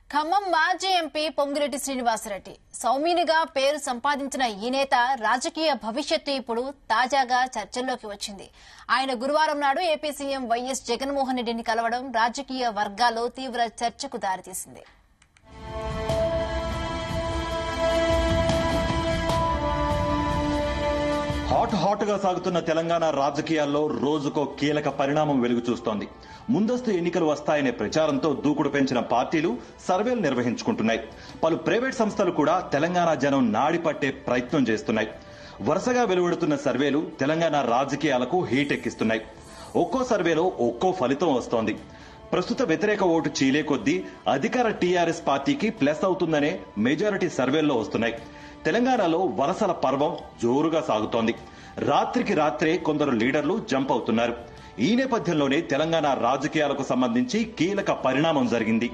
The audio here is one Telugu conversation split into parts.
ఖమ్మం మాజీ ఎంపీ పొంగిరెడ్డి శ్రీనివాసరెడ్డి సౌమ్యునిగా పేరు సంపాదించిన ఈ నేత రాజకీయ భవిష్యత్తు ఇప్పుడు తాజాగా చర్చల్లోకి వచ్చింది ఆయన గురువారం నాడు ఏపీ సీఎం వైఎస్ జగన్మోహన్ రెడ్డిని కలవడం రాజకీయ వర్గాల్లో తీవ్ర చర్చకు దారితీసింది హాట్ హాట్ గా సాగుతున్న తెలంగాణ రాజకీయాల్లో రోజుకో కీలక పరిణామం వెలుగు చూస్తోంది ముందస్తు ఎన్నికలు వస్తాయనే ప్రచారంతో దూకుడు పెంచిన పార్టీలు సర్వేలు నిర్వహించుకుంటున్నాయి పలు ప్రైవేట్ సంస్థలు కూడా తెలంగాణ జనం నాడి పట్టే ప్రయత్నం చేస్తున్నాయి వరుసగా వెలువడుతున్న సర్వేలు తెలంగాణ రాజకీయాలకు హీట్ ఎక్కిస్తున్నాయి ఒక్కో సర్వేలో ఒక్కో ఫలితం వస్తోంది ప్రస్తుత వ్యతిరేక ఓటు చీలే కొద్దీ అధికార టీఆర్ఎస్ పార్టీకి ప్లస్ అవుతుందనే మెజారిటీ సర్వేల్లో వస్తున్నాయి తెలంగాణలో వలసల పర్వం జోరుగా సాగుతోంది రాత్రికి రాత్రే కొందరు లీడర్లు జంప్ అవుతున్నారు ఈ నేపథ్యంలోనే తెలంగాణ రాజకీయాలకు సంబంధించి కీలక పరిణామం జరిగింది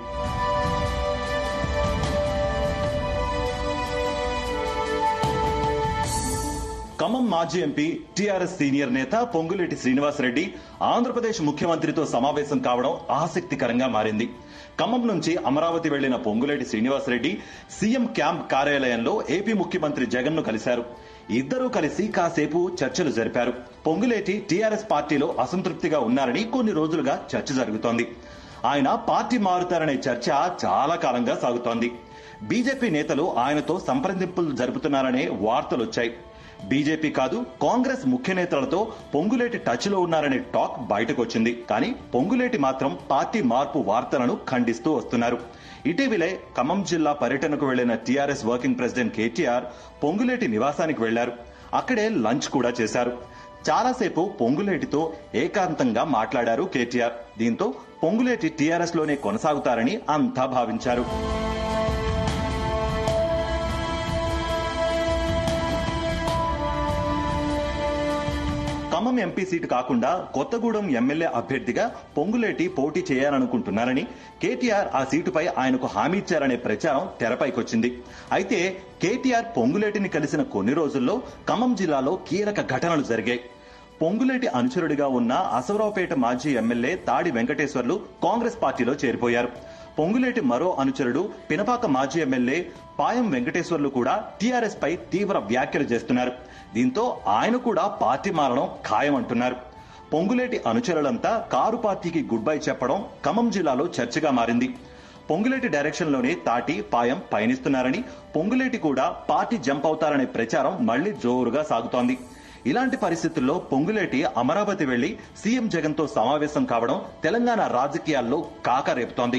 ఖమ్మం మాజీ ఎంపీ టీఆర్ఎస్ సీనియర్ నేత పొంగులేటి శ్రీనివాసరెడ్డి ఆంధ్రప్రదేశ్ ముఖ్యమంత్రితో సమావేశం కావడం ఆసక్తికరంగా మారింది ఖమ్మం నుంచి అమరావతి వెళ్లిన పొంగులేటి శ్రీనివాసరెడ్డి సీఎం క్యాంప్ కార్యాలయంలో ఏపీ ముఖ్యమంత్రి జగన్ ను కలిశారు ఇద్దరూ కలిసి కాసేపు చర్చలు జరిపారు పొంగులేటి టీఆర్ఎస్ పార్టీలో అసంతృప్తిగా ఉన్నారని కొన్ని రోజులుగా చర్చ జరుగుతోంది ఆయన పార్టీ మారుతారనే చర్చ చాలా కాలంగా సాగుతోంది బీజేపీ నేతలు ఆయనతో సంప్రదింపులు జరుపుతున్నారనే వార్తలొచ్చాయి బీజేపీ కాదు కాంగ్రెస్ ముఖ్య నేతలతో పొంగులేటి టచ్ లో ఉన్నారనే టాక్ బయటకొచ్చింది కానీ పొంగులేటి మాత్రం పార్టీ మార్పు వార్తలను ఖండిస్తూ వస్తున్నారు ఇటీవలే ఖమ్మం జిల్లా పర్యటనకు వెళ్లిన TRS working president KTR Ponguleti నివాసానికి వెళ్లారు అక్కడే లంచ్ కూడా చేశారు చాలాసేపు పొంగులేటితో ఏకాంతంగా మాట్లాడారు కేటీఆర్ దీంతో పొంగులేటి టీఆర్ఎస్ లోనే కొనసాగుతారని అంతా భావించారు ఖమ్మం ఎంపీ సీటు కాకుండా కొత్తగూడెం ఎమ్మెల్యే అభ్యర్థిగా పొంగులేటి పోటీ చేయాలనుకుంటున్నారని కేటీఆర్ ఆ సీటుపై ఆయనకు హామీ ఇచ్చారనే ప్రచారం తెరపైకొచ్చింది అయితే కేటీఆర్ పొంగులేటిని కలిసిన కొన్ని రోజుల్లో ఖమ్మం జిల్లాలో కీలక ఘటనలు జరిగాయి పొంగులేటి అనుచరుడిగా ఉన్న అసవరావుపేట మాజీ ఎమ్మెల్యే తాడి వెంకటేశ్వర్లు కాంగ్రెస్ పార్టీలో చేరిపోయారు పొంగులేటి మరో అనుచరుడు పినపాక మాజీ ఎమ్మెల్యే పాయం వెంకటేశ్వర్లు కూడా టీఆర్ఎస్ పై తీవ్ర వ్యాఖ్యలు చేస్తున్నారు దీంతో ఆయన కూడా పార్టీ మారడం ఖాయమంటున్నారు పొంగులేటి అనుచరులంతా కారు పార్టీకి గుడ్ బై చెప్పడం ఖమ్మం జిల్లాలో చర్చగా మారింది పొంగులేటి డైరెక్షన్ లోనే తాటి పాయం పయనిస్తున్నారని పొంగులేటి కూడా పార్టీ జంప్ అవుతారనే ప్రచారం మళ్లీ జోరుగా సాగుతోంది ఇలాంటి పరిస్థితుల్లో పొంగులేటి అమరావతి వెళ్లి సీఎం జగన్ తో సమావేశం కావడం తెలంగాణ రాజకీయాల్లో కాక రేపుతోంది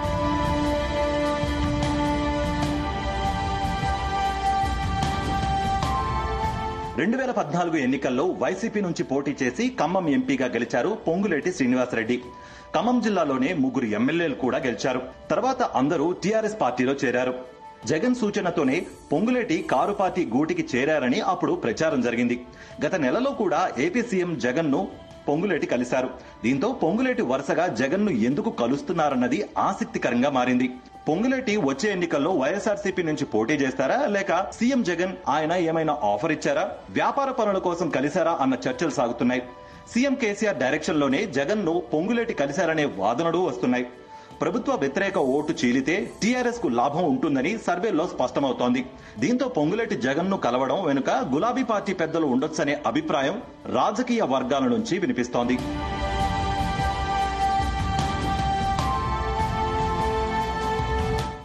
రెండు వేల పద్నాలుగు ఎన్నికల్లో వైసీపీ నుంచి పోటీ చేసి ఖమ్మం ఎంపీగా గెలిచారు పొంగులేటి శ్రీనివాసరెడ్డి ఖమ్మం జిల్లాలోనే ముగ్గురు ఎమ్మెల్యేలు కూడా గెలిచారు తర్వాత అందరూ టీఆర్ఎస్ పార్టీలో చేరారు జగన్ సూచనతోనే పొంగులేటి కారు పార్టీ గూటికి చేరారని అప్పుడు ప్రచారం జరిగింది గత నెలలో కూడా ఏపీ సీఎం జగన్ ను పొంగులేటి కలిశారు దీంతో పొంగులేటి వరుసగా జగన్ ను ఎందుకు కలుస్తున్నారన్నది ఆసక్తికరంగా మారింది పొంగులేటి వచ్చే ఎన్నికల్లో వైఎస్ఆర్సీపీ నుంచి పోటీ చేస్తారా లేక సీఎం జగన్ ఆయన ఏమైనా ఆఫర్ ఇచ్చారా వ్యాపార పనుల కోసం కలిశారా అన్న చర్చలు సాగుతున్నాయి సీఎం కేసీఆర్ డైరెక్షన్ లోనే జగన్ ను పొంగులేటి కలిశారనే వాదనలు వస్తున్నాయి ప్రభుత్వ వ్యతిరేక ఓటు చీలితే టీఆర్ఎస్ కు లాభం ఉంటుందని సర్వేల్లో స్పష్టమవుతోంది దీంతో పొంగులేటి జగన్ ను కలవడం వెనుక గులాబీ పార్టీ పెద్దలు ఉండొచ్చనే అభిప్రాయం రాజకీయ వర్గాల నుంచి వినిపిస్తోంది